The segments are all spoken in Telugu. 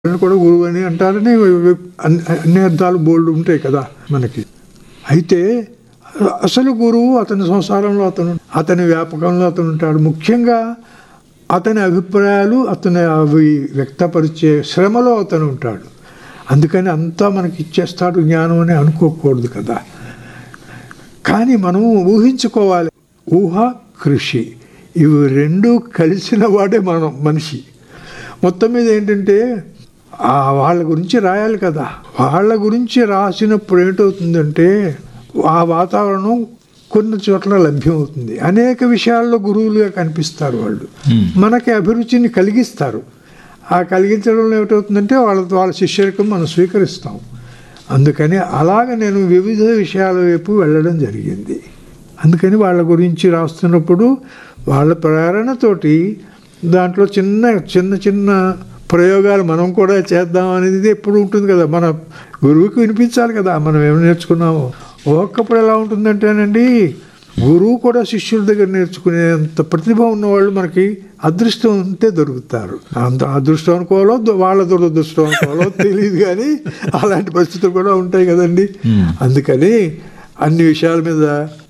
ఆయన కూడా గురువు అని అంటారని అన్ని అన్ని అర్థాలు బోల్డ్ ఉంటాయి కదా మనకి అయితే అసలు గురువు అతని సంసారంలో అతను అతని వ్యాపకంలో అతను ఉంటాడు ముఖ్యంగా అతని అభిప్రాయాలు అతని అవి వ్యక్తపరిచే శ్రమలో అతను ఉంటాడు అందుకని అంతా మనకి ఇచ్చేస్తాడు జ్ఞానం అని అనుకోకూడదు కదా కానీ మనం ఊహించుకోవాలి ఊహ కృషి ఇవి రెండు కలిసిన వాడే మనం మనిషి మొత్తం మీద ఏంటంటే ఆ వాళ్ళ గురించి రాయాలి కదా వాళ్ళ గురించి రాసినప్పుడు ఏంటవుతుందంటే ఆ వాతావరణం కొన్ని చోట్ల లభ్యమవుతుంది అనేక విషయాల్లో గురువులుగా కనిపిస్తారు వాళ్ళు మనకి అభిరుచిని కలిగిస్తారు ఆ కలిగించడంలో ఏమిటవుతుందంటే వాళ్ళ వాళ్ళ శిష్యరికం మనం స్వీకరిస్తాం అందుకని అలాగ నేను వివిధ విషయాల వైపు వెళ్ళడం జరిగింది అందుకని వాళ్ళ గురించి రాస్తున్నప్పుడు వాళ్ళ ప్రేరణతోటి దాంట్లో చిన్న చిన్న చిన్న ప్రయోగాలు మనం కూడా చేద్దాం అనేది ఎప్పుడు ఉంటుంది కదా మన గురువుకి వినిపించాలి కదా మనం ఏమి నేర్చుకున్నామో ఒక్కప్పుడు ఎలా ఉంటుందంటేనండి గురువు కూడా శిష్యుల దగ్గర నేర్చుకునేంత ప్రతిభ ఉన్నవాళ్ళు మనకి అదృష్టం ఉంటే దొరుకుతారు అంత అదృష్టం అనుకోవాలో దు- వాళ్ళ దురదృష్టం అనుకోవాలో తెలియదు కానీ అలాంటి పరిస్థితులు కూడా ఉంటాయి కదండి అందుకని అన్ని విషయాల మీద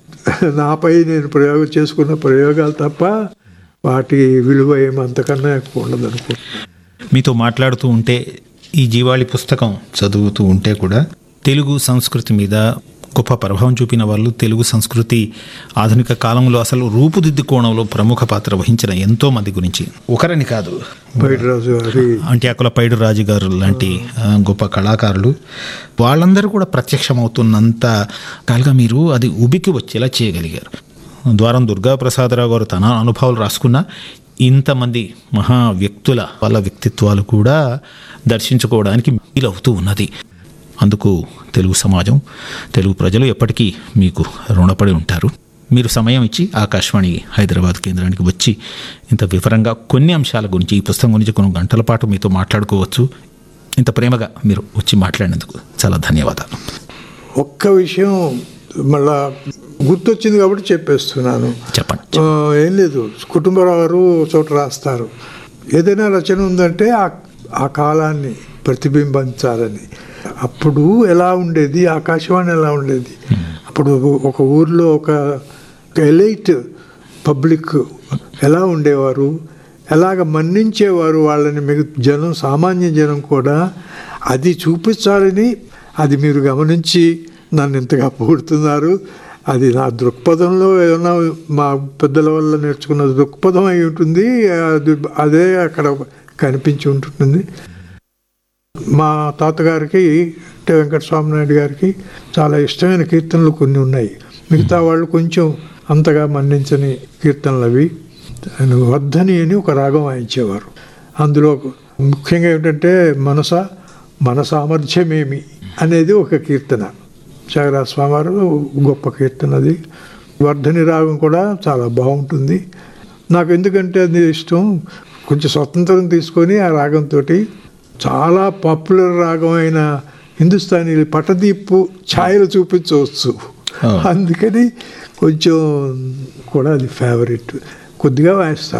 నాపై నేను ప్రయోగం చేసుకున్న ప్రయోగాలు తప్ప వాటి విలువ ఏమంతకన్నా ఎక్కువ ఉండదు అనుకుంటున్నాను మీతో మాట్లాడుతూ ఉంటే ఈ జీవాళి పుస్తకం చదువుతూ ఉంటే కూడా తెలుగు సంస్కృతి మీద గొప్ప ప్రభావం చూపిన వాళ్ళు తెలుగు సంస్కృతి ఆధునిక కాలంలో అసలు రూపుదిద్దుకోవడంలో ప్రముఖ పాత్ర వహించిన ఎంతో మంది గురించి ఒకరని కాదు బయటరాజు గారి అంట్యాకుల పైడు రాజు గారు లాంటి ఆ, గొప్ప కళాకారులు వాళ్ళందరూ కూడా ప్రత్యక్షమవుతున్నంత కాలుగా మీరు అది ఉబికి వచ్చేలా చేయగలిగారు ద్వారం దుర్గా ప్రసాదరావు గారు తన అనుభవాలు రాసుకున్న ఇంతమంది మహా వ్యక్తుల వాళ్ళ వ్యక్తిత్వాలు కూడా దర్శించుకోవడానికి వీలవుతూ ఉన్నది అందుకు తెలుగు సమాజం తెలుగు ప్రజలు ఎప్పటికీ మీకు రుణపడి ఉంటారు మీరు సమయం ఇచ్చి ఆకాశవాణి హైదరాబాద్ కేంద్రానికి వచ్చి ఇంత వివరంగా కొన్ని అంశాల గురించి ఈ పుస్తకం గురించి కొన్ని గంటల పాటు మీతో మాట్లాడుకోవచ్చు ఇంత ప్రేమగా మీరు వచ్చి మాట్లాడినందుకు చాలా ధన్యవాదాలు ఒక్క విషయం మళ్ళా గుర్తొచ్చింది కాబట్టి చెప్పేస్తున్నాను చెప్పండి ఆ, ఏం లేదు కుటుంబరావు చోట రాస్తారు ఏదైనా రచన ఉందంటే ఆ ఆ కాలాన్ని ప్రతిబింబించాలని అప్పుడు ఎలా ఉండేది ఆకాశవాణి ఎలా ఉండేది అప్పుడు ఒక ఊర్లో ఒక ఎలైట్ పబ్లిక్ ఎలా ఉండేవారు ఎలాగ మన్నించేవారు వాళ్ళని మిగ జనం సామాన్య జనం కూడా అది చూపించాలని అది మీరు గమనించి నన్ను ఇంతగా పొగుడుతున్నారు అది నా దృక్పథంలో ఏమన్నా మా పెద్దల వల్ల నేర్చుకున్న దృక్పథం అయి ఉంటుంది అది అదే అక్కడ కనిపించి ఉంటుంది మా తాతగారికి అంటే వెంకటస్వామి నాయుడు గారికి చాలా ఇష్టమైన కీర్తనలు కొన్ని ఉన్నాయి మిగతా వాళ్ళు కొంచెం అంతగా మన్నించని కీర్తనలు అవి ఆయన వర్ధని అని ఒక రాగం వాయించేవారు అందులో ముఖ్యంగా ఏమిటంటే మనస మన సామర్థ్యమేమి అనేది ఒక కీర్తన త్యాగరాజ స్వామివారు గొప్ప కీర్తన అది వర్ధని రాగం కూడా చాలా బాగుంటుంది నాకు ఎందుకంటే అది ఇష్టం కొంచెం స్వతంత్రం తీసుకొని ఆ రాగంతో చాలా పాపులర్ రాగం అయిన హిందుస్థానీ పటదీపు ఛాయలు చూపించవచ్చు Oh. అందుకని కొంచెం కూడా అది ఫేవరెట్ కొద్దిగా వాయిస్తాను